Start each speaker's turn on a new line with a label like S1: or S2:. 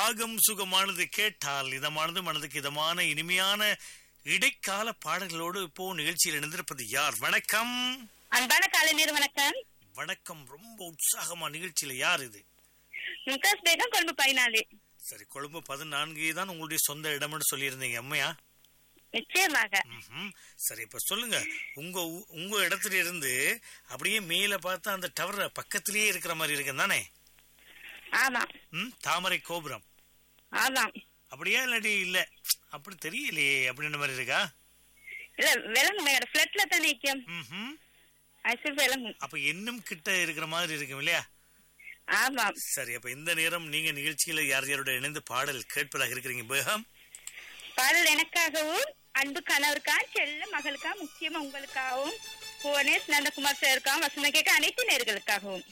S1: ராகம் சுகமானது கேட்டால் இதமானது மனதுக்கு இதமான இனிமையான இடைக்கால பாடல்களோடு இப்போ நிகழ்ச்சியில் இணைந்திருப்பது யார் வணக்கம்
S2: அன்பான காலைநீர் வணக்கம்
S1: வணக்கம் ரொம்ப உற்சாகமா நிகழ்ச்சியில யார் இது
S2: மும்தாஸ் பேகம் கொழும்பு பதினாலு
S1: சரி கொழும்பு பதினான்கு தான் உங்களுடைய சொந்த இடம்னு சொல்லியிருந்தீங்க அம்மையா
S2: நிச்சயமாக
S1: ம்ஹும். சரி இப்ப சொல்லுங்க உங்க ஊ- உங்க இடத்துல இருந்து அப்படியே மேல பார்த்தா அந்த டவர் பக்கத்திலேயே இருக்கிற மாதிரி இருக்கு தானே
S2: ஆமா
S1: ம் தாமரை கோபுரம்
S2: ஆமாம்
S1: அப்படியா இல்லாட்டி இல்ல அப்படி தெரியலையே அப்படின்ற மாதிரி இருக்கா
S2: இல்ல விலங்கு மேட பிளட்ல தான் நிக்கும்
S1: ம்ஹும்.
S2: அது விலங்கு
S1: அப்ப இன்னும் கிட்ட இருக்கிற மாதிரி இருக்கும் இல்லையா
S2: ஆமாம்
S1: சரி அப்ப இந்த நேரம் நீங்க நிகழ்ச்சியில யார் யாரோட இணைந்து பாடல் கேட்பதாக இருக்கிறீங்க பேகம்
S2: பாடல் எனக்காகவும் அன்பு கணவருக்கா செல்ல மகளுக்கா முக்கியமா உங்களுக்காகவும் புவனேஷ் நந்தகுமார் சாருக்காகவும் வசந்த கேட்க அனைத்து நேர்களுக்காகவும்